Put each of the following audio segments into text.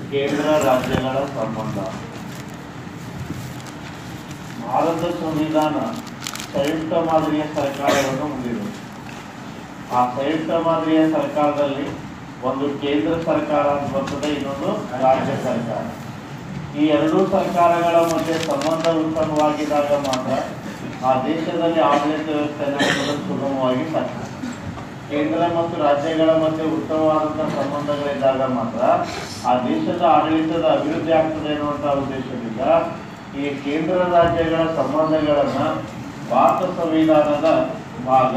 ಕೇಂದ್ರ ರಾಜ್ಯಗಳ ಸಂಬಂಧ ಭಾರತ ಸಂವಿಧಾನ ಸಂಯುಕ್ತ ಮಾದರಿಯ ಸರ್ಕಾರವನ್ನು ಹೊಂದಿದೆ ಆ ಸಂಯುಕ್ತ ಮಾದರಿಯ ಸರ್ಕಾರದಲ್ಲಿ ಒಂದು ಕೇಂದ್ರ ಸರ್ಕಾರ ಅಂತ ಬರ್ತದೆ ಇನ್ನೊಂದು ರಾಜ್ಯ ಸರ್ಕಾರ ಈ ಎರಡೂ ಸರ್ಕಾರಗಳ ಮಧ್ಯೆ ಸಂಬಂಧ ಉತ್ತಮವಾಗಿದ್ದಾಗ ಮಾತ್ರ ಆ ದೇಶದಲ್ಲಿ ಆಡಳಿತ ವ್ಯವಸ್ಥೆ ನಡೆಸಲು ಸುಗಮವಾಗಿ ಸಾಧ್ಯ ಕೇಂದ್ರ ಮತ್ತು ರಾಜ್ಯಗಳ ಮಧ್ಯೆ ಉತ್ತಮವಾದಂತಹ ಸಂಬಂಧಗಳಿದ್ದಾಗ ಮಾತ್ರ ಆ ದೇಶದ ಆಡಳಿತದ ಅಭಿವೃದ್ಧಿ ಆಗ್ತದೆ ಎನ್ನುವಂತಹ ಉದ್ದೇಶದಿಂದ ಈ ಕೇಂದ್ರ ರಾಜ್ಯಗಳ ಸಂಬಂಧಗಳನ್ನ ಭಾರತ ಸಂವಿಧಾನದ ಭಾಗ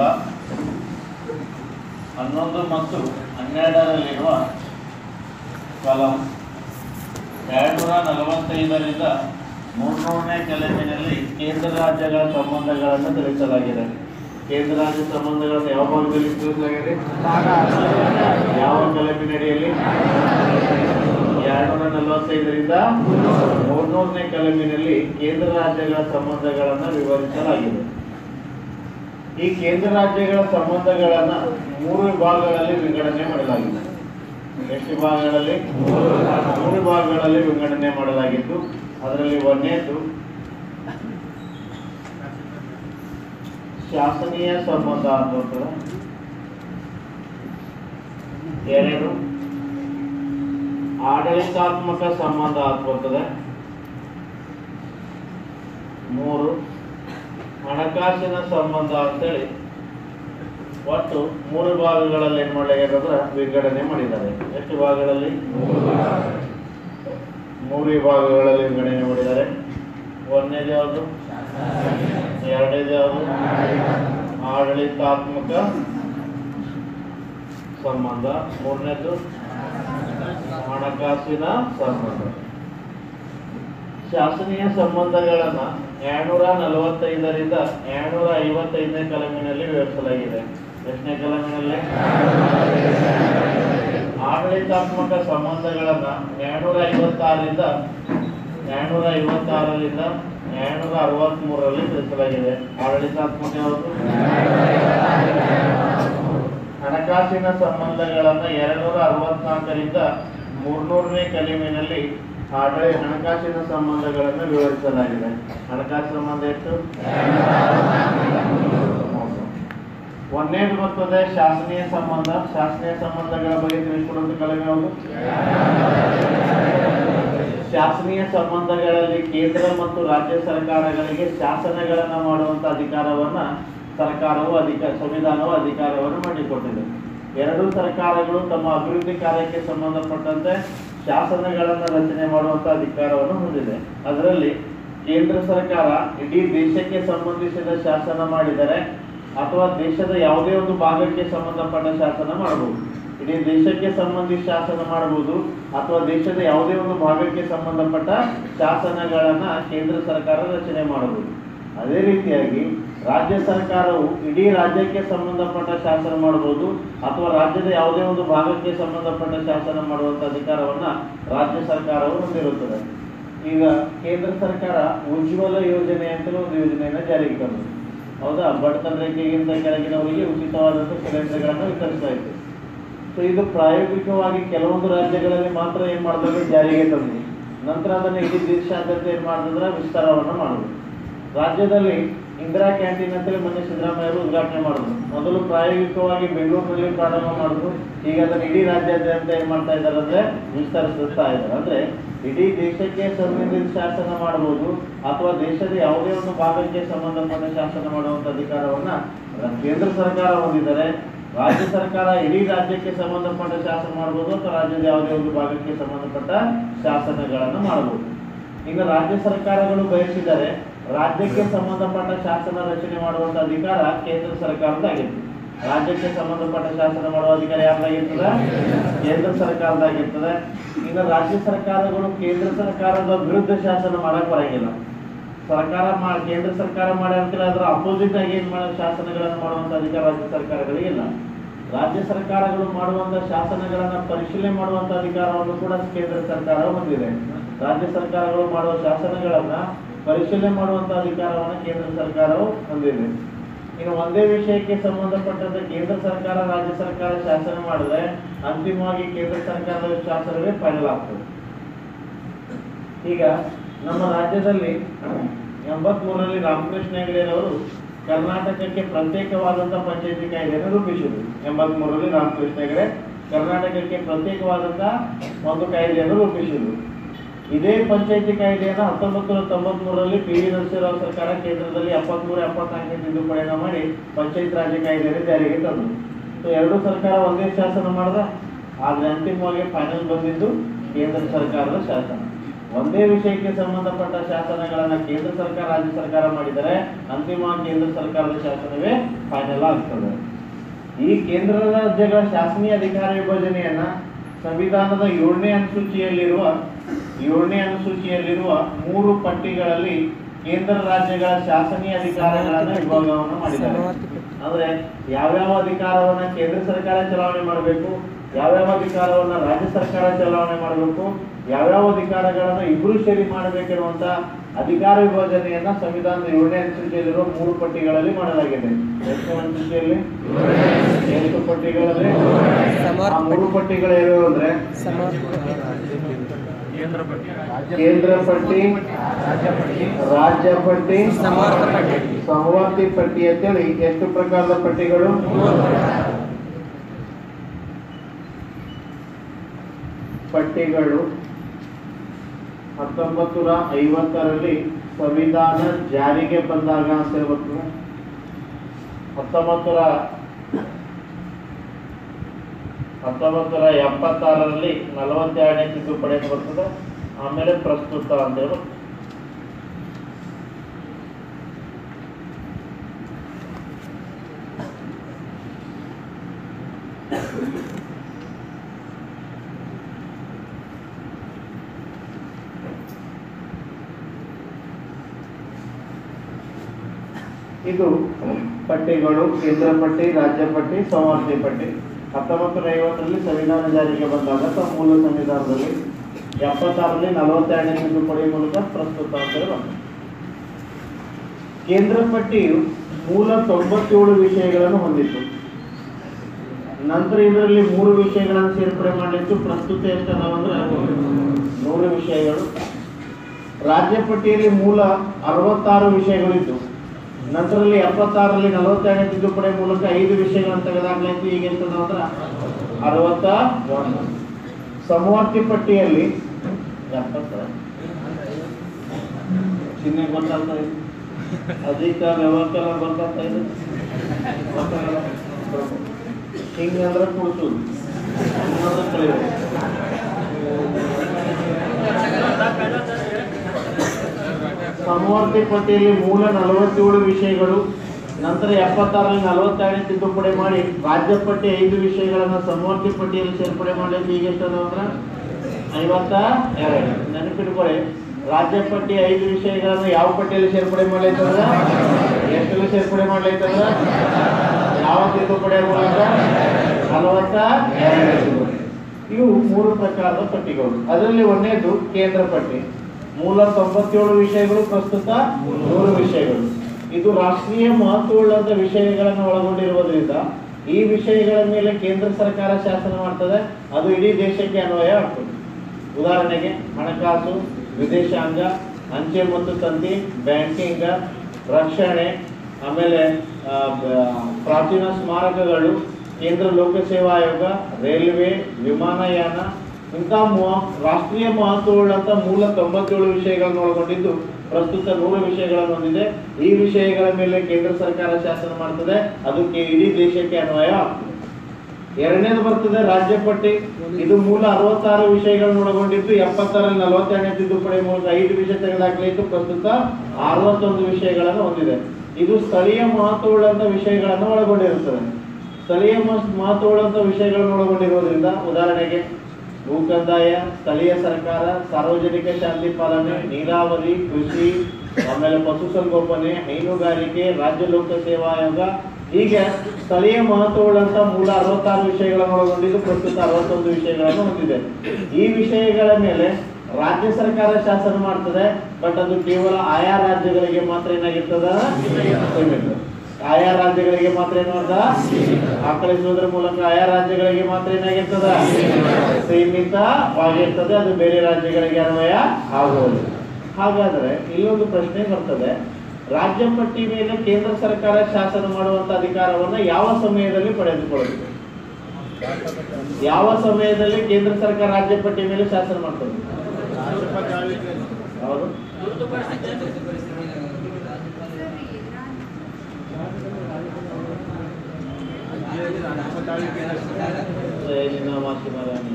ಹನ್ನೊಂದು ಮತ್ತು ಹನ್ನೆರಡರಲ್ಲಿರುವ ಕಲಂ ಎರಡ್ನೂರ ನಲವತ್ತೈದರಿಂದ ಮೂರ್ನೂರನೇ ಕಲಮಿನಲ್ಲಿ ಕೇಂದ್ರ ರಾಜ್ಯಗಳ ಸಂಬಂಧಗಳನ್ನು ತಿಳಿಸಲಾಗಿದೆ ಕೇಂದ್ರ ರಾಜ್ಯ ಸಂಬಂಧಗಳನ್ನು ಯಾವ ಭಾಗದಲ್ಲಿ ತಿಳಿಸಲಾಗಿದೆ ಯಾವ ಕಲಮಿನಡಿಯಲ್ಲಿ ಎರಡ್ನೂರ ನಲವತ್ತೈದರಿಂದ ಮೂರ್ನೂರನೇ ಕಲಮಿನಲ್ಲಿ ಕೇಂದ್ರ ರಾಜ್ಯಗಳ ಸಂಬಂಧಗಳನ್ನು ವಿವರಿಸಲಾಗಿದೆ ಈ ಕೇಂದ್ರ ರಾಜ್ಯಗಳ ಸಂಬಂಧಗಳನ್ನ ಮೂರು ವಿಭಾಗಗಳಲ್ಲಿ ವಿಂಗಡಣೆ ಮಾಡಲಾಗಿದೆ ಎಷ್ಟು ವಿಭಾಗಗಳಲ್ಲಿ ಮೂರು ವಿಭಾಗಗಳಲ್ಲಿ ವಿಂಗಡಣೆ ಮಾಡಲಾಗಿದ್ದು ಅದರಲ್ಲಿ ಒಂದನೇದು ಶಾಸನೀಯ ಸಂಬಂಧ ಅಂತ ಬರ್ತದೆ. ಎರಡು ಆಡಳಿತಾತ್ಮಕ ಸಂಬಂಧ ಅಂತ ಬರ್ತದೆ ಮೂರು ಹಣಕಾಸಿನ ಸಂಬಂಧ ಅಂತೇಳಿ ಒಟ್ಟು ಮೂರು ಭಾಗಗಳಲ್ಲಿ ಏನ್ ಮಾಡಲಾಗ್ಯದ ವಿಂಗಡಣೆ ಮಾಡಿದ್ದಾರೆ ಎಷ್ಟು ಭಾಗಗಳಲ್ಲಿ ಮೂರು ವಿಭಾಗಗಳಲ್ಲಿ ವಿಂಗಡಣೆ ಮಾಡಿದ್ದಾರೆ ಒಂದನೇದು ಯಾವುದು ಎರಡನೇದು ಯಾವುದು ಆಡಳಿತಾತ್ಮಕ ಸಂಬಂಧ ಮೂರನೇದು ಹಣಕಾಸಿನ ಸಂಬಂಧ ಶಾಸನೀಯ ಸಂಬಂಧಗಳನ್ನ ಎರಡ್ನೂರ ನಲವತ್ತೈದರಿಂದ ಎರಡ್ನೂರ ಐವತ್ತೈದನೇ ಕಲಮಿನಲ್ಲಿ ವಿವರಿಸಲಾಗಿದೆ ಎಷ್ಟನೇ ಕಲಮಿನಲ್ಲಿ ಆಡಳಿತಾತ್ಮಕ ಸಂಬಂಧಗಳನ್ನ ಎರಡ್ನೂರ ಐವತ್ತಾರರಿಂದ ಎರಡ್ನೂರ ಐವತ್ತಾರರಿಂದ ಎರಡ್ನೂರ ಅರವತ್ತ್ ಮೂರರಲ್ಲಿ ತಿಳಿಸಲಾಗಿದೆ ಆಡಳಿತಾತ್ಮಕ ಯಾವುದು ಹಣಕಾಸಿನ ಸಂಬಂಧಗಳನ್ನ ಎರಡ್ನೂರ ಅರವತ್ನಾಲ್ಕರಿಂದ ಮೂರ್ನೂರನೇ ಕಲಿಮಿನಲ್ಲಿ ಆಡಳಿ ಹಣಕಾಸಿನ ಸಂಬಂಧಗಳನ್ನು ವಿವರಿಸಲಾಗಿದೆ ಹಣಕಾಸು ಸಂಬಂಧ ಎಷ್ಟು ಹೌದು. ಒಂದನೇದು ಬರ್ತದೆ ಶಾಸನೀಯ ಸಂಬಂಧ ಶಾಸನೀಯ ಸಂಬಂಧಗಳ ಬಗ್ಗೆ ತಿಳಿಸಿಕೊಡುವಂತ ಕಲಮೆ ಯಾವುದು ಶಾಸನೀಯ ಸಂಬಂಧಗಳಲ್ಲಿ ಕೇಂದ್ರ ಮತ್ತು ರಾಜ್ಯ ಸರ್ಕಾರಗಳಿಗೆ ಶಾಸನಗಳನ್ನ ಮಾಡುವಂತ ಅಧಿಕಾರವನ್ನ ಸರ್ಕಾರವು ಅಧಿಕ ಸಂವಿಧಾನವು ಅಧಿಕಾರವನ್ನು ಮಾಡಿಕೊಟ್ಟಿದೆ ಎರಡೂ ಸರ್ಕಾರಗಳು ತಮ್ಮ ಅಭಿವೃದ್ಧಿ ಕಾರ್ಯಕ್ಕೆ ಸಂಬಂಧಪಟ್ಟಂತೆ ಶಾಸನಗಳನ್ನ ರಚನೆ ಮಾಡುವಂತ ಅಧಿಕಾರವನ್ನು ಹೊಂದಿದೆ ಅದರಲ್ಲಿ ಕೇಂದ್ರ ಸರ್ಕಾರ ಇಡೀ ದೇಶಕ್ಕೆ ಸಂಬಂಧಿಸಿದ ಶಾಸನ ಮಾಡಿದರೆ ಅಥವಾ ದೇಶದ ಯಾವುದೇ ಒಂದು ಭಾಗಕ್ಕೆ ಸಂಬಂಧಪಟ್ಟ ಶಾಸನ ಮಾಡಬಹುದು ಇಡೀ ದೇಶಕ್ಕೆ ಸಂಬಂಧಿಸಿ ಶಾಸನ ಮಾಡಬಹುದು ಅಥವಾ ದೇಶದ ಯಾವುದೇ ಒಂದು ಭಾಗಕ್ಕೆ ಸಂಬಂಧಪಟ್ಟ ಶಾಸನಗಳನ್ನ ಕೇಂದ್ರ ಸರ್ಕಾರ ರಚನೆ ಮಾಡಬಹುದು ಅದೇ ರೀತಿಯಾಗಿ ರಾಜ್ಯ ಸರ್ಕಾರವು ಇಡೀ ರಾಜ್ಯಕ್ಕೆ ಸಂಬಂಧಪಟ್ಟ ಶಾಸನ ಮಾಡಬಹುದು ಅಥವಾ ರಾಜ್ಯದ ಯಾವುದೇ ಒಂದು ಭಾಗಕ್ಕೆ ಸಂಬಂಧಪಟ್ಟ ಶಾಸನ ಮಾಡುವಂತ ಅಧಿಕಾರವನ್ನ ರಾಜ್ಯ ಸರ್ಕಾರವು ಹೊಂದಿರುತ್ತದೆ ಈಗ ಕೇಂದ್ರ ಸರ್ಕಾರ ಉಜ್ವಲ ಯೋಜನೆ ಅಂತಲೂ ಒಂದು ಯೋಜನೆಯನ್ನ ಜಾರಿಗೆ ತಂದಿದೆ ಹೌದಾ ಬಡತನ ರೇಖೆಗಿಂತ ಕೆಳಗಿನವರಿಗೆ ಉಚಿತವಾದಂತಹ ಸಿಲಿಂಡರ್ಗಳನ್ನು ವಿತರಿಸ್ತಾ ಇತ್ತು ಸೊ ಇದು ಪ್ರಾಯೋಗಿಕವಾಗಿ ಕೆಲವೊಂದು ರಾಜ್ಯಗಳಲ್ಲಿ ಮಾತ್ರ ಏನ್ ಮಾಡಿದ್ರೆ ಜಾರಿಗೆ ತಂದಿದೆ ನಂತರ ಅದನ್ನ ಇಡೀ ದೇಶಾದ್ಯಂತ ಏನ್ ಮಾಡಿದ್ರೆ ವಿಸ್ತಾರವನ್ನ ಮಾಡಿದ್ರು ರಾಜ್ಯದಲ್ಲಿ ಇಂದಿರಾ ಕ್ಯಾಂಟೀನ್ ಅಂತೇಳಿ ಮೊನ್ನೆ ಸಿದ್ದರಾಮಯ್ಯ ಅವರು ಉದ್ಘಾಟನೆ ಮಾಡಿದ್ರು ಮೊದಲು ಪ್ರಾಯೋಗಿಕವಾಗಿ ಬೆಂಗಳೂರಿನಲ್ಲಿ ಪ್ರಾರಂಭ ಮಾಡಿದ್ರು ಈಗ ಅದನ್ನ ಇಡೀ ರಾಜ್ಯಾದ್ಯಂತ ಏನ್ ಮಾಡ್ತಾ ಇದ್ದಾರೆ ಅಂದ್ರೆ ವಿಸ್ತರಿಸ್ತಾ ಇದ್ದಾರೆ ಅಂದ್ರೆ ಇಡೀ ದೇಶಕ್ಕೆ ಸಂಬಂಧಿಸಿದ ಶಾಸನ ಮಾಡಬಹುದು ಅಥವಾ ದೇಶದ ಯಾವುದೇ ಒಂದು ಭಾಗಕ್ಕೆ ಸಂಬಂಧಪಟ್ಟ ಶಾಸನ ಮಾಡುವಂತ ಅಧಿಕಾರವನ್ನ ಕೇಂದ್ರ ಸರ್ಕಾರ ಹೊಂದಿದ್ದಾರೆ ರಾಜ್ಯ ಸರ್ಕಾರ ಇಡೀ ರಾಜ್ಯಕ್ಕೆ ಸಂಬಂಧಪಟ್ಟ ಶಾಸನ ಮಾಡಬಹುದು ಅಥವಾ ರಾಜ್ಯದ ಯಾವುದೇ ಒಂದು ಭಾಗಕ್ಕೆ ಸಂಬಂಧಪಟ್ಟ ಶಾಸನಗಳನ್ನು ಮಾಡಬಹುದು ಈಗ ರಾಜ್ಯ ಸರ್ಕಾರಗಳು ಬಯಸಿದರೆ ರಾಜ್ಯಕ್ಕೆ ಸಂಬಂಧಪಟ್ಟ ಶಾಸನ ರಚನೆ ಮಾಡುವಂತ ಅಧಿಕಾರ ಕೇಂದ್ರ ಸರ್ಕಾರದಾಗಿರ್ತದೆ ರಾಜ್ಯಕ್ಕೆ ಸಂಬಂಧಪಟ್ಟ ಶಾಸನ ಮಾಡುವ ಅಧಿಕಾರ ಯಾರ್ದಾಗಿರ್ತದೆ ಕೇಂದ್ರ ಸರ್ಕಾರದಾಗಿರ್ತದೆ ಈಗ ರಾಜ್ಯ ಸರ್ಕಾರಗಳು ಕೇಂದ್ರ ಸರ್ಕಾರದ ವಿರುದ್ಧ ಶಾಸನ ಮಾಡಕ್ ಬರಂಗಿಲ್ಲ ಸರ್ಕಾರ ಮಾ ಕೇಂದ್ರ ಸರ್ಕಾರ ಮಾಡಿ ಅಂತಿಲ್ಲ ಅದರ ಅಪೋಸಿಟ್ ಆಗಿ ಏನ್ ಮಾಡೋ ಶಾಸನಗಳನ್ನು ಮಾಡುವಂತ ಅಧಿಕಾರ ರಾಜ್ಯ ಸರ್ಕಾರಗಳಿಗೆ ಇಲ್ಲ ರಾಜ್ಯ ಸರ್ಕಾರಗಳು ಮಾಡುವಂತ ಶಾಸನಗಳನ್ನ ಪರಿಶೀಲನೆ ಮಾಡುವಂತ ಅಧಿಕಾರವನ್ನು ಕೂಡ ಕೇಂದ್ರ ಸರ್ಕಾರ ಹೊಂದಿದೆ ರಾಜ್ಯ ಸರ್ಕಾರಗಳು ಮಾಡುವ ಶಾಸನಗಳನ್ನ ಪರಿಶೀಲನೆ ಮಾಡುವಂತ ಅಧಿಕಾರವನ್ನು ಕೇಂದ್ರ ಸರ್ಕಾರವು ಹೊಂದಿದೆ ಇನ್ನು ಒಂದೇ ವಿಷಯಕ್ಕೆ ಸಂಬಂಧಪಟ್ಟಂತೆ ಕೇಂದ್ರ ಸರ್ಕಾರ ರಾಜ್ಯ ಸರ್ಕಾರ ಶಾಸನ ಮಾಡಿದ್ರೆ ಅಂತಿಮವಾಗಿ ಕೇಂದ್ರ ಸರ್ಕಾರದ ಶಾಸನವೇ ಫೈನಲ್ ಆಗ್ತದೆ ಈಗ ನಮ್ಮ ರಾಜ್ಯದಲ್ಲಿ ಎಂಬತ್ಮೂರರಲ್ಲಿ ರಾಮಕೃಷ್ಣ ಹೆಗಡೆಯವರು ಕರ್ನಾಟಕಕ್ಕೆ ಪ್ರತ್ಯೇಕವಾದಂಥ ಪಂಚಾಯತಿ ಕಾಯ್ದೆಯನ್ನು ರೂಪಿಸಿದರು ಎಂಬತ್ಮೂರರಲ್ಲಿ ರಾಮಕೃಷ್ಣ ಹೆಗಡೆ ಕರ್ನಾಟಕಕ್ಕೆ ಪ್ರತ್ಯೇಕವಾದಂಥ ಒಂದು ಕಾಯ್ದೆಯನ್ನು ರೂಪಿಸಿದರು ಇದೇ ಪಂಚಾಯತಿ ಕಾಯ್ದೆಯನ್ನು ಹತ್ತೊಂಬತ್ತು ನೂರ ತೊಂಬತ್ಮೂರರಲ್ಲಿ ಪಿ ವಿ ನರಸಿಂಹರಾವ್ ಸರ್ಕಾರ ಕೇಂದ್ರದಲ್ಲಿ ಎಪ್ಪತ್ಮೂರು ಎಪ್ಪತ್ನಾಲ್ಕನೇ ತಿದ್ದುಪಡಿಯನ್ನು ಮಾಡಿ ಪಂಚಾಯತ್ ರಾಜ್ ಕಾಯ್ದೆಯನ್ನು ಜಾರಿಗೆ ತಂದರು ಸೊ ಎರಡೂ ಸರ್ಕಾರ ಒಂದೇ ಶಾಸನ ಮಾಡ್ದ ಆದ್ರೆ ಅಂತಿಮವಾಗಿ ಫೈನಲ್ ಬಂದಿದ್ದು ಕೇಂದ್ರ ಸರ್ಕಾರದ ಶಾಸನ ಒಂದೇ ವಿಷಯಕ್ಕೆ ಸಂಬಂಧಪಟ್ಟ ಶಾಸನಗಳನ್ನ ಕೇಂದ್ರ ಸರ್ಕಾರ ರಾಜ್ಯ ಸರ್ಕಾರ ಮಾಡಿದರೆ ಅಂತಿಮವಾಗಿ ಕೇಂದ್ರ ಸರ್ಕಾರದ ಶಾಸನವೇ ಫೈನಲ್ ಆಗ್ತದೆ ಈ ಕೇಂದ್ರ ರಾಜ್ಯಗಳ ಶಾಸನೀಯ ಅಧಿಕಾರ ವಿಭಜನೆಯನ್ನ ಸಂವಿಧಾನದ ಏಳನೇ ಅನುಸೂಚಿಯಲ್ಲಿರುವ ಏಳನೇ ಅನುಸೂಚಿಯಲ್ಲಿರುವ ಮೂರು ಪಟ್ಟಿಗಳಲ್ಲಿ ಕೇಂದ್ರ ರಾಜ್ಯಗಳ ಶಾಸನೀಯ ಅಧಿಕಾರಗಳನ್ನ ವಿಭಾಗವನ್ನು ಮಾಡಿದ್ದಾರೆ ಅಂದ್ರೆ ಯಾವ್ಯಾವ ಅಧಿಕಾರವನ್ನ ಕೇಂದ್ರ ಸರ್ಕಾರ ಚಲಾವಣೆ ಮಾಡಬೇಕು ಯಾವ್ಯಾವ ಅಧಿಕಾರವನ್ನ ರಾಜ್ಯ ಸರ್ಕಾರ ಚಲಾವಣೆ ಮಾಡಬೇಕು ಯಾವ್ಯಾವ ಅಧಿಕಾರಗಳನ್ನ ಇಬ್ರು ಸೇರಿ ಮಾಡಬೇಕಿರುವಂತ ಅಧಿಕಾರ ವಿಭಜನೆಯನ್ನ ಸಂವಿಧಾನದ ಏಳನೇ ಅನುಸೂಚಿಯಲ್ಲಿರುವ ಮೂರು ಪಟ್ಟಿಗಳಲ್ಲಿ ಮಾಡಲಾಗಿದೆ ಎಷ್ಟು ಅನುಸೂಚಿಯಲ್ಲಿ ಎಷ್ಟು ಪಟ್ಟಿಗಳಲ್ಲಿ ಆ ಮೂರು ಪಟ್ಟಿಗಳು ಏನು ಅಂದ್ರೆ ಕೇಂದ್ರ ಪಟ್ಟಿ ರಾಜ್ಯ ಪಟ್ಟಿ ಸಂವರ್ತಿ ಪಟ್ಟಿ ಅಂತೇಳಿ ಎಷ್ಟು ಪ್ರಕಾರದ ಪಟ್ಟಿಗಳು ಪಟ್ಟಿಗಳು ಹತ್ತೊಂಬತ್ತು ನೂರ ಐವತ್ತರಲ್ಲಿ ಸಂವಿಧಾನ ಜಾರಿಗೆ ಬಂದಾಗ ಅಂತ ಹೇಳ್ಬೇಕು ಹತ್ತೊಂಬತ್ತು ನೂರ ಹತ್ತೊಂಬತ್ತು ನೂರ ಎಪ್ಪತ್ತಾರರಲ್ಲಿ ನಲವತ್ತೆರಡನೇ ತಿದ್ದುಪಡಿ ಅಂತ ಬರ್ತದೆ ಆಮೇಲೆ ಪ್ರಸ್ತುತ ಅಂತ ಹೇಳಿ ಇದು ಪಟ್ಟಿಗಳು ಕೇಂದ್ರ ಪಟ್ಟಿ ರಾಜ್ಯ ಪಟ್ಟಿ ಸಂವರ್ತಿ ಪಟ್ಟಿ ಹತ್ತೊಂಬತ್ತು ನೂರ ಐವತ್ತರಲ್ಲಿ ಸಂವಿಧಾನ ಜಾರಿಗೆ ಬಂದಾಗ ಅಥವಾ ಮೂಲ ಸಂವಿಧಾನದಲ್ಲಿ ಎಪ್ಪತ್ತಾರರಲ್ಲಿ ನಲವತ್ತೆರಡನೇ ತಿದ್ದುಪಡಿ ಮೂಲಕ ಪ್ರಸ್ತುತ ಅಂತ ಹೇಳಿ ಬಂತು ಕೇಂದ್ರ ಪಟ್ಟಿಯು ಮೂಲ ತೊಂಬತ್ತೇಳು ವಿಷಯಗಳನ್ನು ಹೊಂದಿತ್ತು ನಂತರ ಇದರಲ್ಲಿ ಮೂರು ವಿಷಯಗಳನ್ನು ಸೇರ್ಪಡೆ ಮಾಡಲಿತ್ತು ಪ್ರಸ್ತುತ ಅಂತ ನಾವಂದ್ರೆ ನೂರು ವಿಷಯಗಳು ರಾಜ್ಯ ಪಟ್ಟಿಯಲ್ಲಿ ಮೂಲ ಅರವತ್ತಾರು ವಿಷಯಗಳಿದ್ದು ನಂತರದಲ್ಲಿ ಎಪ್ಪತ್ತಾರರಲ್ಲಿ ನಲವತ್ತೆರಡನೇ ತಿದ್ದುಪಡಿ ಮೂಲಕ ಐದು ವಿಷಯಗಳನ್ನು ತೆಗೆದಾಗಲಾಯ್ತು ಈಗ ಎಷ್ಟದ ಅಂದ್ರೆ ಅರವತ್ತ ಒಂದು ಸಮವರ್ತಿ ಪಟ್ಟಿಯಲ್ಲಿ ಎಪ್ಪತ್ತ ಚಿಹ್ನೆ ಗೊತ್ತಾಗ್ತಾ ಇದೆ ಅಧಿಕ ವ್ಯವಕಲ ಗೊತ್ತಾಗ್ತಾ ಇದೆ ಗೊತ್ತಾಗಲ್ಲ? ಹಿಂಗೆ ಅಂದ್ರೆ ಕುಡಿಸೋದು ಹಿಂಗಂದ್ರೆ ಕಲಿಯೋದು ಸಮವರ್ತಿ ಪಟ್ಟಿಯಲ್ಲಿ ಮೂಲ ನಲವತ್ತೇಳು ವಿಷಯಗಳು ನಂತರ ಎಪ್ಪತ್ತಾರರಲ್ಲಿ ನಲವತ್ತೆರಡನೇ ತಿದ್ದುಪಡಿ ಮಾಡಿ ರಾಜ್ಯ ಪಟ್ಟಿ ಐದು ವಿಷಯಗಳನ್ನ ಸಮವರ್ತಿ ಪಟ್ಟಿಯಲ್ಲಿ ಸೇರ್ಪಡೆ ಮಾಡಲಿಕ್ಕೆ ಈಗ ಎಷ್ಟು ಅದಾವ ಅಂದ್ರೆ ಐವತ್ತ ಎರಡು ನೆನಪಿಟ್ಕೊಳ್ಳಿ ರಾಜ್ಯ ಪಟ್ಟಿ ಐದು ವಿಷಯಗಳನ್ನ ಯಾವ ಪಟ್ಟಿಯಲ್ಲಿ ಸೇರ್ಪಡೆ ಮಾಡ್ಲೈತಂದ್ರ ಎಷ್ಟರಲ್ಲಿ ಸೇರ್ಪಡೆ ಮಾಡ್ಲೈತಂದ್ರ ಯಾವ ತಿದ್ದುಪಡಿಯ ಮೂಲಕ ನಲವತ್ತ ಎರಡು ಇವು ಮೂರು ಪ್ರಕಾರದ ಪಟ್ಟಿಗಳು ಅದರಲ್ಲಿ ಒಂದನೇದು ಕೇಂದ್ರ ಪಟ್ಟಿ ಮೂಲ ತೊಂಬತ್ತೇಳು ವಿಷಯಗಳು ಪ್ರಸ್ತುತ ನೂರು ವಿಷಯಗಳು ಇದು ರಾಷ್ಟ್ರೀಯ ಮಹತ್ವವುಳ್ಳಂತ ವಿಷಯಗಳನ್ನು ಒಳಗೊಂಡಿರುವುದರಿಂದ ಈ ವಿಷಯಗಳ ಮೇಲೆ ಕೇಂದ್ರ ಸರ್ಕಾರ ಶಾಸನ ಮಾಡ್ತದೆ ಅದು ಇಡೀ ದೇಶಕ್ಕೆ ಅನ್ವಯ ಆಗ್ತದೆ ಉದಾಹರಣೆಗೆ ಹಣಕಾಸು ವಿದೇಶಾಂಗ ಅಂಚೆ ಮತ್ತು ತಂತಿ ಬ್ಯಾಂಕಿಂಗ್ ರಕ್ಷಣೆ ಆಮೇಲೆ ಆ, ಬ- ಪ್ರಾಚೀನ ಸ್ಮಾರಕಗಳು ಕೇಂದ್ರ ಲೋಕಸೇವಾ ಆಯೋಗ ರೈಲ್ವೆ ವಿಮಾನಯಾನ ಇಂಥ ಮು- ರಾಷ್ಟ್ರೀಯ ಮಹತ್ವವುಳ್ಳಂತ ಮೂಲ ತೊಂಬತ್ತೇಳು ವಿಷಯಗಳನ್ನು ಒಳಗೊಂಡಿದ್ದು ಪ್ರಸ್ತುತ ನೂರು ವಿಷಯಗಳನ್ನು ಹೊಂದಿದೆ ಈ ವಿಷಯಗಳ ಮೇಲೆ ಕೇಂದ್ರ ಸರ್ಕಾರ ಶಾಸನ ಮಾಡ್ತದೆ ಅದಕ್ಕೆ ಇಡೀ ದೇಶಕ್ಕೆ ಅನ್ವಯ ಆಗ್ತದೆ ಎರಡನೇದು ಬರ್ತದೆ ರಾಜ್ಯ ಪಟ್ಟಿ ಇದು ಮೂಲ ಅರವತ್ತಾರು ವಿಷಯಗಳನ್ನು ಒಳಗೊಂಡಿದ್ದು ಎಪ್ಪತ್ತಾರಲ್ಲಿ ನಲವತ್ತೆರಡನೇ ತಿದ್ದುಪಡಿ ಮೂಲಕ ಐದು ವಿಷಯ ತೆಗೆದಾಕಲಿದ್ದು ಪ್ರಸ್ತುತ ಅರವತ್ತೊಂದು ವಿಷಯಗಳನ್ನು ಹೊಂದಿದೆ ಇದು ಸ್ಥಳೀಯ ಮಹತ್ವವುಳ್ಳಂತ ವಿಷಯಗಳನ್ನು ಒಳಗೊಂಡಿರುತ್ತದೆ ಸ್ಥಳೀಯ ಮಹತ್- ಮಹತ್ವವುಳ್ಳಂತ ವಿಷಯಗಳನ್ನು ಒಳಗೊಂಡಿರುವುದರಿಂದ ಉದಾಹರಣೆಗೆ ಭೂ ಕಂದಾಯ ಸ್ಥಳೀಯ ಸರ್ಕಾರ ಸಾರ್ವಜನಿಕ ಶಾಂತಿ ಪಾಲನೆ ನೀರಾವರಿ ಕೃಷಿ ಆಮೇಲೆ ಪಶುಸಂಗೋಪನೆ ಹೈನುಗಾರಿಕೆ ರಾಜ್ಯ ಲೋಕ ಸೇವಾ ಆಯೋಗ ಹೀಗೆ ಸ್ಥಳೀಯ ಮಹತ್ವವುಳ್ಳಂತ ಮೂಲ ಅರವತ್ತಾರು ವಿಷಯಗಳನ್ನು ಒಳಗೊಂಡಿದ್ದು ಪ್ರಸ್ತುತ ಅರವತ್ತೊಂದು ವಿಷಯಗಳನ್ನು ಹೊಂದಿದೆ ಈ ವಿಷಯಗಳ ಮೇಲೆ ರಾಜ್ಯ ಸರ್ಕಾರ ಶಾಸನ ಮಾಡ್ತದೆ ಬಟ್ ಅದು ಕೇವಲ ಆಯಾ ರಾಜ್ಯಗಳಿಗೆ ಮಾತ್ರ ಏನಾಗಿರ್ತದ ಸೀಮಿತ. ಆಯಾ ರಾಜ್ಯಗಳಿಗೆ ಮಾತ್ರ ಏನು ಮಾಡ್ದ ಆಕಳಿಸುವುದರ ಮೂಲಕ ಆಯಾ ರಾಜ್ಯಗಳಿಗೆ ಮಾತ್ರ ಏನಾಗಿರ್ತದ ಸೀಮಿತವಾಗಿರ್ತದೆ ಅದು ಬೇರೆ ರಾಜ್ಯಗಳಿಗೆ ಅನ್ವಯ ಆಗುವುದು ಹಾಗಾದ್ರೆ ಇಲ್ಲೊಂದು ಪ್ರಶ್ನೆ ಬರ್ತದೆ ರಾಜ್ಯ ಪಟ್ಟಿ ಮೇಲೆ ಕೇಂದ್ರ ಸರ್ಕಾರ ಶಾಸನ ಮಾಡುವಂತ ಅಧಿಕಾರವನ್ನ ಯಾವ ಸಮಯದಲ್ಲಿ ಪಡೆದುಕೊಳ್ಳಬೇಕು ಯಾವ ಸಮಯದಲ್ಲಿ ಕೇಂದ್ರ ಸರ್ಕಾರ ರಾಜ್ಯ ಪಟ್ಟಿ ಮೇಲೆ ಶಾಸನ ಮಾಡ್ತದೆ ಹೌದು ಏನಿನ ಮಾಸಿ ಮರಾಣಿ.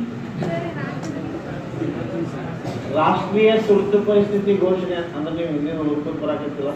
ರಾಷ್ಟ್ರೀಯ ತುರ್ತು ಪರಿಸ್ಥಿತಿ ಘೋಷಣೆ ಅಂದ್ರೆ ನೀವು ಹಿಂದಿನ ಉತ್ತರ ಬರಾಕತ್ತಿಲ್ಲ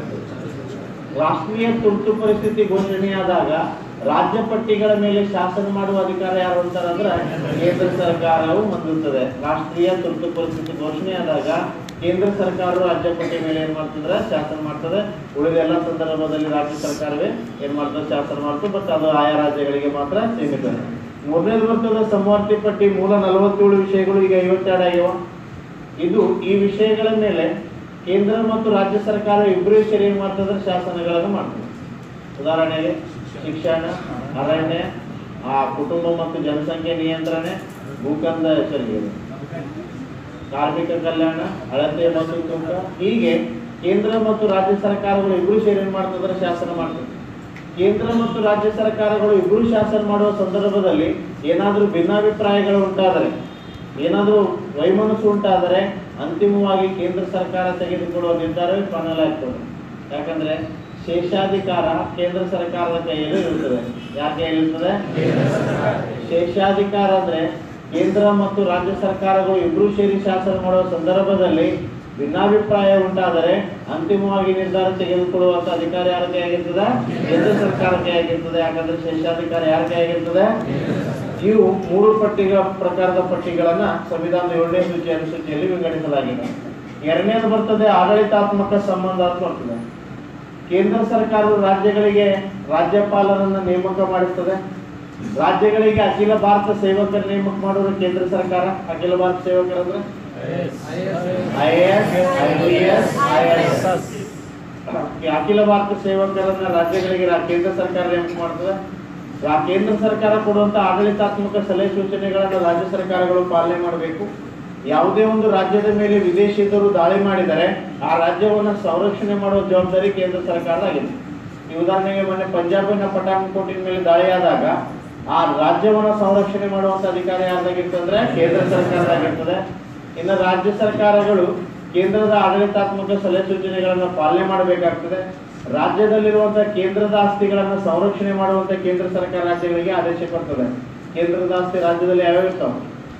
ರಾಷ್ಟ್ರೀಯ ತುರ್ತು ಪರಿಸ್ಥಿತಿ ಘೋಷಣೆಯಾದಾಗ ರಾಜ್ಯ ಪಟ್ಟಿಗಳ ಮೇಲೆ ಶಾಸನ ಮಾಡುವ ಅಧಿಕಾರ ಯಾರು ಅಂತಾರೆ ಅಂದ್ರೆ ಕೇಂದ್ರ ಸರ್ಕಾರವು ಹೊಂದುತ್ತದೆ ರಾಷ್ಟ್ರೀಯ ತುರ್ತು ಪರಿಸ್ಥಿತಿ ಘೋಷಣೆಯಾದಾಗ ಕೇಂದ್ರ ಸರ್ಕಾರ ರಾಜ್ಯ ಪಟ್ಟಿ ಮೇಲೆ ಏನ್ ಮಾಡ್ತಿದ್ರೆ ಶಾಸನ ಮಾಡ್ತದೆ ಉಳಿದ ಎಲ್ಲ ಸಂದರ್ಭದಲ್ಲಿ ರಾಜ್ಯ ಸರ್ಕಾರವೇ ಏನ್ ಮಾಡ್ತದೆ ಶಾಸನ ಮಾಡ್ತದೆ ಬಟ್ ಅದು ಆಯಾ ರಾಜ್ಯಗಳಿಗೆ ಮಾತ್ರ ಸೀಮಿತ ಮೊದಲನೇದು ಬರ್ತದೆ ಸಮವರ್ತಿ ಪಟ್ಟಿ ಮೂಲ ನಲವತ್ತೇಳು ವಿಷಯಗಳು ಈಗ ಐವತ್ತೆರಡು ಆಗ್ಯಾವ ಇದು ಈ ವಿಷಯಗಳ ಮೇಲೆ ಕೇಂದ್ರ ಮತ್ತು ರಾಜ್ಯ ಸರ್ಕಾರ ಇಬ್ಬರು ಸೇರಿ ಏನ್ ಮಾಡ್ತದೆ ಶಾಸನಗಳನ್ನು ಮಾಡ್ತದೆ ಉದಾಹರಣೆಗೆ ಶಿಕ್ಷಣ ಅರಣ್ಯ ಆ ಕುಟುಂಬ ಮತ್ತು ಜನಸಂಖ್ಯೆ ನಿಯಂತ್ರಣೆ ಭೂಕಂದ ಸರಿ ಕಾರ್ಮಿಕ ಕಲ್ಯಾಣ ಅಳತೆ ಮತ್ತು ತೂಕ ಹೀಗೆ ಕೇಂದ್ರ ಮತ್ತು ರಾಜ್ಯ ಸರ್ಕಾರಗಳು ಇಬ್ಬರು ಸೇರಿ ಏನ್ ಮಾಡ್ತದ್ರೆ ಶಾಸನ ಮಾಡ್ತದೆ ಕೇಂದ್ರ ಮತ್ತು ರಾಜ್ಯ ಸರ್ಕಾರಗಳು ಇಬ್ಬರು ಶಾಸನ ಮಾಡುವ ಸಂದರ್ಭದಲ್ಲಿ ಏನಾದರೂ ಭಿನ್ನಾಭಿಪ್ರಾಯಗಳು ಉಂಟಾದರೆ ಏನಾದರೂ ವೈಮನಸ್ಸು ಉಂಟಾದರೆ ಅಂತಿಮವಾಗಿ ಕೇಂದ್ರ ಸರ್ಕಾರ ತೆಗೆದುಕೊಳ್ಳುವ ನಿರ್ಧಾರವೇ ಫೈನಲ್ ಆಗ್ತದೆ ಯಾಕಂದ್ರೆ ಶೇಷಾಧಿಕಾರ ಕೇಂದ್ರ ಸರ್ಕಾರದ ಕೈಯಲ್ಲಿ ಇರುತ್ತದೆ ಯಾರ ಕೈಯಲ್ಲಿ ಇರ್ತದೆ ಶೇಷಾಧಿಕಾರ ಅಂದ್ರೆ ಕೇಂದ್ರ ಮತ್ತು ರಾಜ್ಯ ಸರ್ಕಾರಗಳು ಇಬ್ಬರು ಸೇರಿ ಶಾಸನ ಮಾಡುವ ಸಂದರ್ಭದಲ್ಲಿ ಭಿನ್ನಾಭಿಪ್ರಾಯ ಉಂಟಾದರೆ ಅಂತಿಮವಾಗಿ ನಿರ್ಧಾರ ತೆಗೆದುಕೊಳ್ಳುವಂತ ಅಧಿಕಾರ ಯಾರ ಕೈ ಆಗಿರ್ತದೆ ಕೇಂದ್ರ ಸರ್ಕಾರ ಕೈ ಆಗಿರ್ತದೆ ಯಾಕಂದ್ರೆ ಶೇಷಾಧಿಕಾರ ಯಾರ ಕೈ ಆಗಿರ್ತದೆ ಇವು ಮೂರು ಪಟ್ಟಿಗಳ ಪ್ರಕಾರದ ಪಟ್ಟಿಗಳನ್ನ ಸಂವಿಧಾನದ ಏಳನೇ ಸೂಚಿ ಅನುಸೂಚಿಯಲ್ಲಿ ವಿಂಗಡಿಸಲಾಗಿದೆ ಎರಡನೇದು ಬರ್ತದೆ ಆಡಳಿತಾತ್ಮಕ ಸಂಬಂಧ ಅಂತ ಬರ್ತದೆ ಕೇಂದ್ರ ಸರ್ಕಾರವು ರಾಜ್ಯಗಳಿಗೆ ರಾಜ್ಯಪಾಲರನ್ನ ನೇಮಕ ಮಾಡಿಸ್ತದೆ ರಾಜ್ಯಗಳಿಗೆ ಅಖಿಲ ಭಾರತ ಸೇವಕರ ನೇಮಕ ಮಾಡೋರು ಕೇಂದ್ರ ಸರ್ಕಾರ ಅಖಿಲ ಭಾರತ ಸೇವಕರಂದ್ರೆ I S I P S I S ಅಖಿಲ ಭಾರತ ಸೇವಕರನ್ನ ರಾಜ್ಯಗಳಿಗೆ ರಾ- ಕೇಂದ್ರ ಸರ್ಕಾರ ನೇಮಕ ಮಾಡ್ತದೆ ರಾ- ಕೇಂದ್ರ ಸರ್ಕಾರ ಕೊಡುವಂತ ಆಡಳಿತಾತ್ಮಕ ಸಲಹೆ ಸೂಚನೆಗಳನ್ನು ರಾಜ್ಯ ಸರ್ಕಾರಗಳು ಪಾಲನೆ ಮಾಡಬೇಕು ಯಾವುದೇ ಒಂದು ರಾಜ್ಯದ ಮೇಲೆ ವಿದೇಶಿಯರು ದಾಳಿ ಮಾಡಿದರೆ ಆ ರಾಜ್ಯವನ್ನ ಸಂರಕ್ಷಣೆ ಮಾಡುವ ಜವಾಬ್ದಾರಿ ಕೇಂದ್ರ ಸರ್ಕಾರದಾಗಿದೆ ಈ ಉದಾಹರಣೆಗೆ ಮೊನ್ನೆ ಪಂಜಾಬಿನ ಪಠಾಣ್ಕೋಟಿನ ಮೇಲೆ ದಾಳಿಯಾದಾಗ ಆ ರಾಜ್ಯವನ್ನ ಸಂರಕ್ಷಣೆ ಮಾಡುವಂತ ಅಧಿಕಾರ ಯಾರ್ದಾಗಿರ್ತಂದ್ರೆ ಕೇಂದ್ರ ಸರ್ಕಾರದಾಗಿರ್ತದೆ ಇನ್ನು ರಾಜ್ಯ ಸರ್ಕಾರಗಳು ಕೇಂದ್ರದ ಆಡಳಿತಾತ್ಮಕ ಸಲಹೆ ಸೂಚನೆಗಳನ್ನು ಪಾಲನೆ ಮಾಡಬೇಕಾಗ್ತದೆ ರಾಜ್ಯದಲ್ಲಿರುವಂತಹ ಕೇಂದ್ರದ ಆಸ್ತಿಗಳನ್ನ ಸಂರಕ್ಷಣೆ ಮಾಡುವಂತ ಕೇಂದ್ರ ಸರ್ಕಾರ ರಾಜ್ಯಗಳಿಗೆ ಆದೇಶ ಕೊಡ್ತದೆ ಕೇಂದ್ರದ ಆಸ್ತಿ ರಾಜ್ಯದಲ್ಲಿ ಯಾವ್ಯಾವ ಇರ್ತಾವ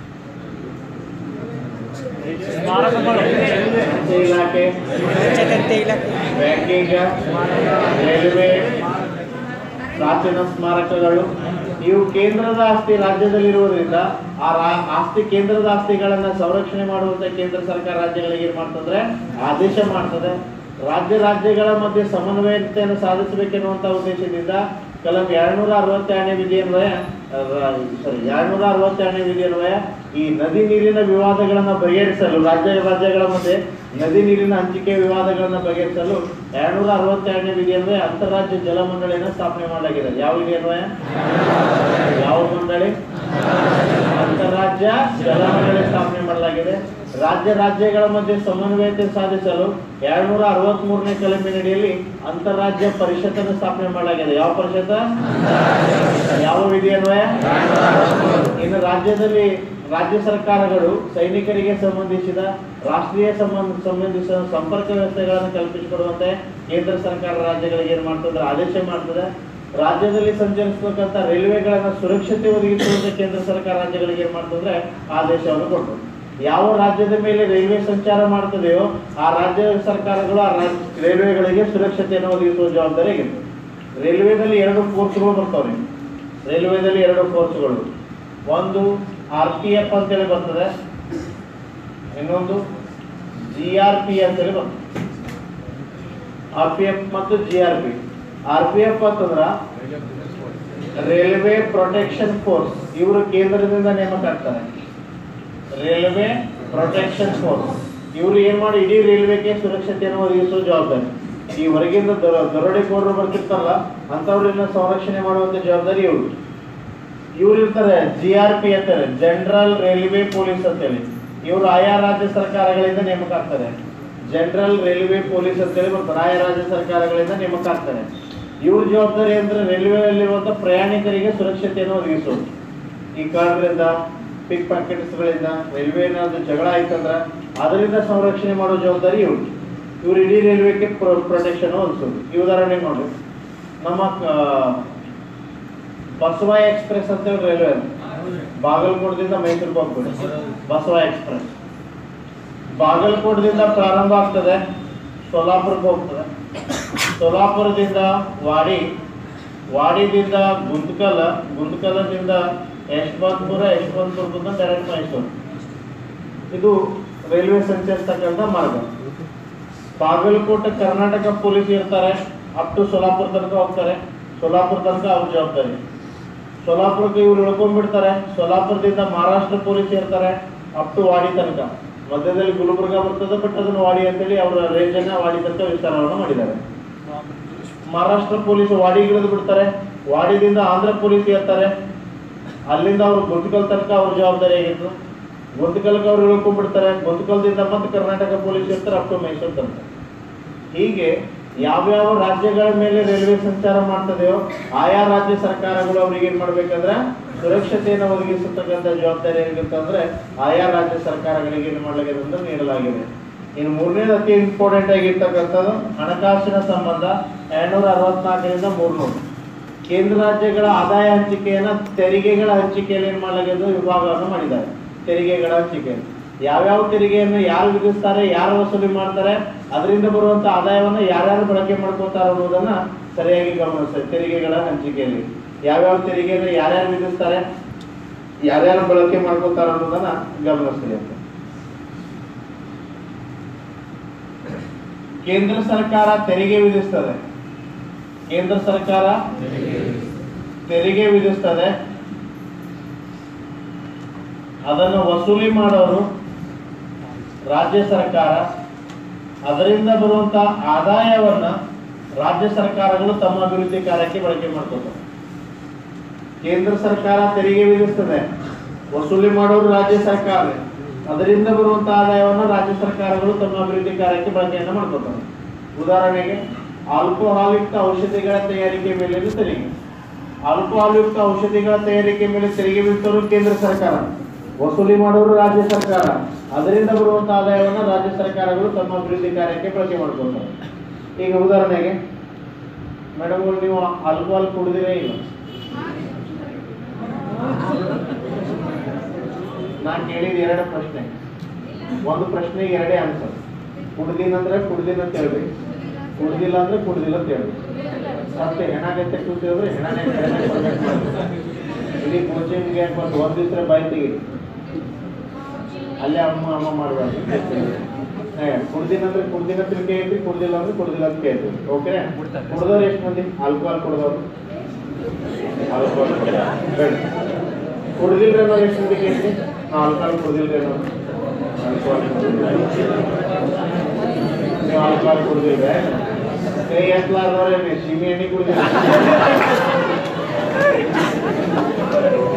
ಅಂಚೆ ಇಲಾಖೆ ಬ್ಯಾಂಕಿಂಗ್ ರೈಲ್ವೆ ಪ್ರಾಚೀನ ಸ್ಮಾರಕಗಳು ಇವು ಕೇಂದ್ರದ ಆಸ್ತಿ ರಾಜ್ಯದಲ್ಲಿರುವುದರಿಂದ ಆ ರಾ- ಆಸ್ತಿ ಕೇಂದ್ರದ ಆಸ್ತಿಗಳನ್ನ ಸಂರಕ್ಷಣೆ ಮಾಡುವಂತ ಕೇಂದ್ರ ಸರ್ಕಾರ ರಾಜ್ಯಗಳಿಗೆ ಏನ್ ಮಾಡ್ತಂದ್ರೆ ಆದೇಶ ಮಾಡ್ತದೆ ರಾಜ್ಯ ರಾಜ್ಯಗಳ ಮಧ್ಯೆ ಸಮನ್ವಯತೆಯನ್ನು ಸಾಧಿಸಬೇಕೆನ್ನುವಂತ ಉದ್ದೇಶದಿಂದ ಕಲಂ ಎರಡ್ನೂರ ಅರವತ್ತೆರಡನೇ ವಿಧಿ ಅನ್ವಯ ಸಾರಿ ಎರಡ್ನೂರ ಅರವತ್ತೆರಡನೇ ವಿಧಿ ಅನ್ವಯ ಈ ನದಿ ನೀರಿನ ವಿವಾದಗಳನ್ನ ಬಗೆಹರಿಸಲು ರಾಜ್ಯ ರಾಜ್ಯಗಳ ಮಧ್ಯೆ ನದಿ ನೀರಿನ ಹಂಚಿಕೆ ವಿವಾದಗಳನ್ನ ಬಗೆಹರಿಸಲು ಎರಡ್ನೂರ ಅರವತ್ತೆರಡನೇ ವಿಧಿ ಅನ್ವಯ ಅಂತಾರಾಜ್ಯ ಜಲ ಮಂಡಳಿಯನ್ನು ಸ್ಥಾಪನೆ ಮಾಡಲಾಗಿದೆ ಯಾವ ವಿಧಿ ಅನ್ವಯ ಯಾವ ಮಂಡಳಿ ಅಂತಾರಾಜ್ಯ ಜಲ ಮಂಡಳಿ ಸ್ಥಾಪನೆ ಮಾಡಲಾಗಿದೆ ರಾಜ್ಯ ರಾಜ್ಯಗಳ ಮಧ್ಯೆ ಸಮನ್ವಯತೆ ಸಾಧಿಸಲು ಎರಡ್ನೂರ ಅರವತ್ತ್ ಮೂರನೇ ಕಲಮಿನಡಿಯಲ್ಲಿ ಅಂತಾರಾಜ್ಯ ಪರಿಷತ್ತನ್ನು ಸ್ಥಾಪನೆ ಮಾಡಲಾಗಿದೆ ಯಾವ ಪರಿಷತ್ ಯಾವ ವಿಧಿ ಅನ್ವಯ ಇನ್ನು ರಾಜ್ಯದಲ್ಲಿ ರಾಜ್ಯ ಸರ್ಕಾರಗಳು ಸೈನಿಕರಿಗೆ ಸಂಬಂಧಿಸಿದ ರಾಷ್ಟ್ರೀಯ ಸಂಬಂಧ ಸಂಬಂಧಿಸಿದ ಸಂಪರ್ಕ ವ್ಯವಸ್ಥೆಗಳನ್ನು ಕಲ್ಪಿಸಿಕೊಡುವಂತೆ ಕೇಂದ್ರ ಸರ್ಕಾರ ರಾಜ್ಯಗಳಿಗೆ ಏನ್ ಮಾಡ್ತದೆ ಆದೇಶ ಮಾಡ್ತದೆ ರಾಜ್ಯದಲ್ಲಿ ಸಂಚರಿಸತಕ್ಕಂಥ ರೈಲ್ವೆಗಳನ್ನ ಸುರಕ್ಷತೆ ಒದಗಿಸುವಂತೆ ಕೇಂದ್ರ ಸರ್ಕಾರ ರಾಜ್ಯಗಳಿಗೆ ಏನ್ ಮಾಡ್ತಂದ್ರೆ ಆದೇಶವನ್ನು ಕೊಟ್ಟರು ಯಾವ ರಾಜ್ಯದ ಮೇಲೆ ರೈಲ್ವೆ ಸಂಚಾರ ಮಾಡ್ತದೆಯೋ ಆ ರಾಜ್ಯ ಸರ್ಕಾರಗಳು ಆ ರಾಜ್ಯ ರೈಲ್ವೆಗಳಿಗೆ ಸುರಕ್ಷತೆಯನ್ನು ಒದಗಿಸುವ ಜವಾಬ್ದಾರಿ ಆಗಿರ್ತದೆ ರೈಲ್ವೆದಲ್ಲಿ ಎರಡು ಕೋರ್ಸ್ಗಳು ಬರ್ತಾವೆ ರೈಲ್ವೆದಲ್ಲಿ ಎರಡು ಕೋರ್ಸ್ಗಳು ಒಂದು ಆರ್ ಪಿ ಎಫ್ ಅಂತೇಳಿ ಬರ್ತದೆ ಇನ್ನೊಂದು ಜಿ ಆರ್ ಪಿ ಅಂತೇಳಿ ಬರ್ತದೆ ಆರ್ ಪಿ ಎಫ್ ಮತ್ತು G R P R P F ಅಂತಂದ್ರ ರೈಲ್ವೆ ಪ್ರೊಟೆಕ್ಷನ್ ಫೋರ್ಸ್ ಇವರು ಕೇಂದ್ರದಿಂದ ನೇಮಕ ಆಗ್ತಾರೆ ರೈಲ್ವೆ ಪ್ರೊಟೆಕ್ಷನ್ ಫೋರ್ಸ್ ಇವರು ಏನ್ ಮಾಡಿ ಇಡೀ ರೈಲ್ವೆಗೆ ಸುರಕ್ಷತೆಯನ್ನು ಒದಗಿಸುವ ಜವಾಬ್ದಾರಿ ಈ ಹೊರಗಿಂದ ದರ ದರೋಡೆಕೋರರು ಬರ್ತಿರ್ತಾರಲ್ಲ ಅಂಥವ್ರನ್ನ ಸಂರಕ್ಷಣೆ ಮಾಡುವಂತ ಜವಾಬ್ದಾರಿ ಇವ್ರು ಇವ್ರು ಇರ್ತಾರೆ ಜಿ ಆರ್ ಪಿ ಅಂತಾರೆ ಜನರಲ್ ರೈಲ್ವೆ ಪೊಲೀಸ್ ಅಂತೇಳಿ ಇವರು ಆಯಾ ರಾಜ್ಯ ಸರ್ಕಾರಗಳಿಂದ ನೇಮಕ ಆಗ್ತಾರೆ ಜನರಲ್ ರೈಲ್ವೆ ಪೊಲೀಸ್ ಅಂತೇಳಿ ಬರ್ತಾರೆ ಆಯಾ ರಾಜ್ಯ ಸರ್ಕಾರಗಳಿಂದ ನೇಮಕ ಆಗ್ತಾರೆ ಇವ್ರ ಜವಾಬ್ದಾರಿ ಅಂದ್ರೆ ರೈಲ್ವೆಯಲ್ಲಿರುವಂತ ಪ್ರಯಾಣಿಕರಿಗೆ ಸುರಕ್ಷತೆಯನ್ನು ಒದಗಿಸೋದು ಈ ಕಾರಣದಿಂದ ಪಿಕ್ ಪಾಕೆಟ್ಸ್ಗಳಿಂದ ರೈಲ್ವೆ ಏನಾದ್ರು ಜಗಳ ಆಯ್ತಂದ್ರ ಅದರಿಂದ ಸಂರಕ್ಷಣೆ ಮಾಡೋ ಜವಾಬ್ದಾರಿ ಇವ್ರು ಇವ್ರು ಇಡೀ ರೈಲ್ವೆಗೆ ಪ್ರೊಟೆಕ್ಷನ್ ಒದಗಿಸೋದು ಈ ಉದಾಹರಣೆ ನೋಡ್ರಿ ನಮ್ಮ ಆ, ಬಸವ ಎಕ್ಸ್ಪ್ರೆಸ್ ಅಂತೇಳಿ ರೈಲ್ವೆ ಅದು. ಬಾಗಲಕೋಟದಿಂದ ಮೈಸೂರಿಗೆ ಹೋಗ್ಬೋದು ಬಸವ ಎಕ್ಸ್ಪ್ರೆಸ್ ಬಾಗಲಕೋಟದಿಂದ ಪ್ರಾರಂಭ ಆಗ್ತದೆ ಸೋಲಾಪುರಕ್ಕೆ ಹೋಗ್ತದೆ ಸೋಲಾಪುರದಿಂದ ವಾಡಿ ವಾಡಿದಿಂದ ಗುಂತಕಲ್ ಗುಂತಕಲದಿಂದ ಯಶವಂತಪುರ ಯಶವಂತಪುರದಿಂದ ಡೈರೆಕ್ಟ್ ಮೈಸೂರು ಇದು ರೈಲ್ವೆ ಸಂಚರಿಸ್ತಕ್ಕಂಥ ಮಾರ್ಗ ಬಾಗಲಕೋಟೆ ಕರ್ನಾಟಕ ಪೊಲೀಸ್ ಇರ್ತಾರೆ ಅಪ್ ಟು ಸೋಲಾಪುರ ತನಕ ಹೋಗ್ತಾರೆ ಸೋಲಾಪುರ ತನಕ ಅವ್ರ ಜವಾಬ್ದಾರಿ ಸೋಲಾಪುರಕ್ಕೆ ಇವ್ರು ಇಳ್ಕೊಂಡ್ಬಿಡ್ತಾರೆ ಸೋಲಾಪುರದಿಂದ ಮಹಾರಾಷ್ಟ್ರ ಪೊಲೀಸ್ ಇರ್ತಾರೆ ಅಪ್ ಟು ವಾಡಿ ತನಕ ಮಧ್ಯದಲ್ಲಿ ಗುಲ್ಬರ್ಗ ಬರ್ತದೆ ಬಟ್ ಅದನ್ನು ವಾಡಿ ಅಂತೇಳಿ ಅವರ ರೇಂಜನ್ನ ವಾಡಿ ತನಕ ವಿಸ್ತಾರವನ್ನು ಮಾಡಿದ್ದಾರೆ ಮಹಾರಾಷ್ಟ್ರ ಪೊಲೀಸ್ ವಾಡಿಗೆ ಇಳಿದು ಬಿಡ್ತಾರೆ ವಾಡಿದಿಂದ ಆಂಧ್ರ ಪೊಲೀಸ್ ಇರ್ತಾರೆ ಅಲ್ಲಿಂದ ಅವರು ಗುಂತಕಲ್ ತನಕ ಅವ್ರ ಜವಾಬ್ದಾರಿ ಆಗಿತ್ತು ಗುಂತಕಲ್ಗೆ ಅವ್ರು ಇಳ್ಕೊಂಡ್ಬಿಡ್ತಾರೆ ಗುಂತಕಲ್ದಿಂದ ಮತ್ತೆ ಕರ್ನಾಟಕ ಪೊಲೀಸ್ ಇರ್ತಾರೆ ಅಪ್ ಟು ಮೈಸೂರು ತನಕ ಹೀಗೆ ಯಾವ್ಯಾವ ರಾಜ್ಯಗಳ ಮೇಲೆ ರೈಲ್ವೆ ಸಂಚಾರ ಮಾಡ್ತದೆಯೋ ಆಯಾ ರಾಜ್ಯ ಸರ್ಕಾರಗಳು ಅವ್ರಿಗೆ ಏನ್ ಮಾಡ್ಬೇಕಂದ್ರೆ ಸುರಕ್ಷತೆಯನ್ನು ಒದಗಿಸತಕ್ಕಂಥ ಜವಾಬ್ದಾರಿ ಏನಿರುತ್ತಂದ್ರೆ ಆಯಾ ರಾಜ್ಯ ಸರ್ಕಾರಗಳಿಗೆ ಏನ್ ಮಾಡಲಾಗಿದೆ ಅಂತ ನೀಡಲಾಗಿದೆ ಇನ್ನು ಮೂರನೇದು ಅತಿ ಇಂಪಾರ್ಟೆಂಟ್ ಆಗಿರ್ತಕ್ಕಂಥದ್ದು ಹಣಕಾಸಿನ ಸಂಬಂಧ ಎರಡ್ನೂರ ಅರವತ್ನಾಲ್ಕರಿಂದ ಮೂರ್ನೂರು ಕೇಂದ್ರ ರಾಜ್ಯಗಳ ಆದಾಯ ಹಂಚಿಕೆಯನ್ನ ತೆರಿಗೆಗಳ ಹಂಚಿಕೆಯಲ್ಲಿ ಏನ್ ಮಾಡಲಾಗಿದೆ ವಿಭಾಗವನ್ನು ಮಾಡಿದ್ದಾರೆ ತೆರಿಗೆಗಳ ಹಂಚಿಕೆ ಯಾವ್ಯಾವ ತೆರಿಗೆಯನ್ನು ಯಾರು ವಿಧಿಸ್ತಾರೆ ಯಾರು ವಸೂಲಿ ಮಾಡ್ತಾರೆ ಅದರಿಂದ ಬರುವಂತ ಆದಾಯವನ್ನು ಯಾರ್ಯಾರು ಬಳಕೆ ಮಾಡ್ಕೋತಾರೆ ಅನ್ನೋದನ್ನ ಸರಿಯಾಗಿ ಗಮನಿಸ್ತಾರೆ ತೆರಿಗೆಗಳ ಹಂಚಿಕೆಯಲ್ಲಿ ಯಾವ್ಯಾವ ತೆರಿಗೆಯನ್ನು ಯಾರ್ಯಾರು ವಿಧಿಸ್ತಾರೆ ಯಾರ್ಯಾರು ಬಳಕೆ ಮಾಡ್ಕೋತಾರೆ ಅನ್ನೋದನ್ನ ಗಮನಿಸ್ತೀರಿ ಅಂತ ಕೇಂದ್ರ ಸರ್ಕಾರ ತೆರಿಗೆ ವಿಧಿಸ್ತದೆ ಕೇಂದ್ರ ಸರ್ಕಾರ ತೆರಿಗೆ ವಿಧಿಸ್ತದೆ ಅದನ್ನು ವಸೂಲಿ ಮಾಡೋರು ರಾಜ್ಯ ಸರ್ಕಾರ ಅದರಿಂದ ಬರುವಂತ ಆದಾಯವನ್ನ ರಾಜ್ಯ ಸರ್ಕಾರಗಳು ತಮ್ಮ ಅಭಿವೃದ್ಧಿ ಕಾರ್ಯಕ್ಕೆ ಬಳಕೆ ಮಾಡ್ಕೋತಾರೆ ಕೇಂದ್ರ ಸರ್ಕಾರ ತೆರಿಗೆ ವಿಧಿಸ್ತದೆ ವಸೂಲಿ ಮಾಡೋರು ರಾಜ್ಯ ಸರ್ಕಾರ ಅದರಿಂದ ಬರುವಂತ ಆದಾಯವನ್ನು ರಾಜ್ಯ ಸರ್ಕಾರಗಳು ತಮ್ಮ ಅಭಿವೃದ್ಧಿ ಕಾರ್ಯಕ್ಕೆ ಬಳಕೆಯನ್ನು ಮಾಡ್ಕೋತಾರೆ ಉದಾಹರಣೆಗೆ ಆಲ್ಕೋಹಾಲ್ ಯುಕ್ತ ಔಷಧಿಗಳ ತಯಾರಿಕೆ ಮೇಲೆ ತೆರಿಗೆ ಆಲ್ಕೋಹಾಲ್ ಯುಕ್ತ ಔಷಧಿಗಳ ತಯಾರಿಕೆ ಮೇಲೆ ತೆರಿಗೆ ವಿಧಿಸೋರು ಕೇಂದ್ರ ಸರ್ಕಾರ ವಸೂಲಿ ಮಾಡೋರು ರಾಜ್ಯ ಸರ್ಕಾರ ಅದರಿಂದ ಬರುವಂತ ಆದಾಯವನ್ನು ರಾಜ್ಯ ಸರ್ಕಾರಗಳು ತಮ್ಮ ಅಭಿವೃದ್ಧಿ ಕಾರ್ಯಕ್ಕೆ ಬಳಕೆ ಮಾಡ್ಕೊಳ್ತಾರೆ ಈಗ ಉದಾಹರಣೆಗೆ ಮೇಡಮ್ ನೀವು ಆಲ್ಕೋಹಾಲ್ ಕುಡಿದಿರೇ ಇಲ್ಲ ನಾನು ಕೇಳಿದ ಎರಡು ಪ್ರಶ್ನೆ ಒಂದು ಪ್ರಶ್ನೆಗೆ ಎರಡೇ ಆನ್ಸರ್ ಕುಡ್ದಿನಂದ್ರೆ ಕುಡ್ದಿನ ಅಂತ ಹೇಳ್ಬೇಕು ಕುಡ್ದಿಲ್ಲ ಅಂದ್ರೆ ಕುಡ್ದಿಲ್ಲ ಅಂತ ಹೇಳ್ಬೇಕು ಮತ್ತೆ ಹೆಣಾಗತ್ತೆ ಕೂತಿದ್ರೆ ಹೆಣನೇ ಇಡೀ ಕೋಚಿಂಗ್ಗೆ ಬಂದು ಒಂದ್ ದಿವಸ ಬಾಯಿ ತೆಗೀರಿ ಅಲ್ಲೇ ಅಮ್ಮ ಅಮ್ಮ ಮಾಡಬಾರ್ದು ಕುಡ್ದಿನಂದ್ರೆ ಕುಡ್ದಿನ ತಿಳ್ಕೆ ಐತಿ ಕುಡ್ದಿಲ್ಲ ಅಂದ್ರೆ ಕುಡ್ದಿಲ್ಲ ಅಂತ ಕೇಳ್ತೀವಿ ಓಕೆ ಕುಡ್ದವ್ರು ಎಷ್ಟು ಮಂದಿ ಆಲ್ಕೋಹಾಲ್ ಕುಡ್ದವ್ರು ಆಲ್ಕೋಹಾಲ್ ಬೇಡ ಕುಡ್ದಿಲ್ರಿ ಅನ್ನೋರು ಎಷ್ಟು ಮಂದಿ ಕೇಳ್ತಿ ನಾ ಆಲ್ಕೋಹಾಲ್ ಕುಡ್ದಿಲ್ರಿ ಅನ್ನೋರು ಆಲ್ಕೋಹಾಲ್ ನೀವು ಆಲ್ಕೋಹಾಲ್ ಕುಡ್ದಿಲ್ರಿ ಕೈ ಎತ್ತಲಾರ್ದವ್ರೆ ಸೀಮೆ ಎಣ್ಣೆ ಕುಡ್ದಿಲ್ಲ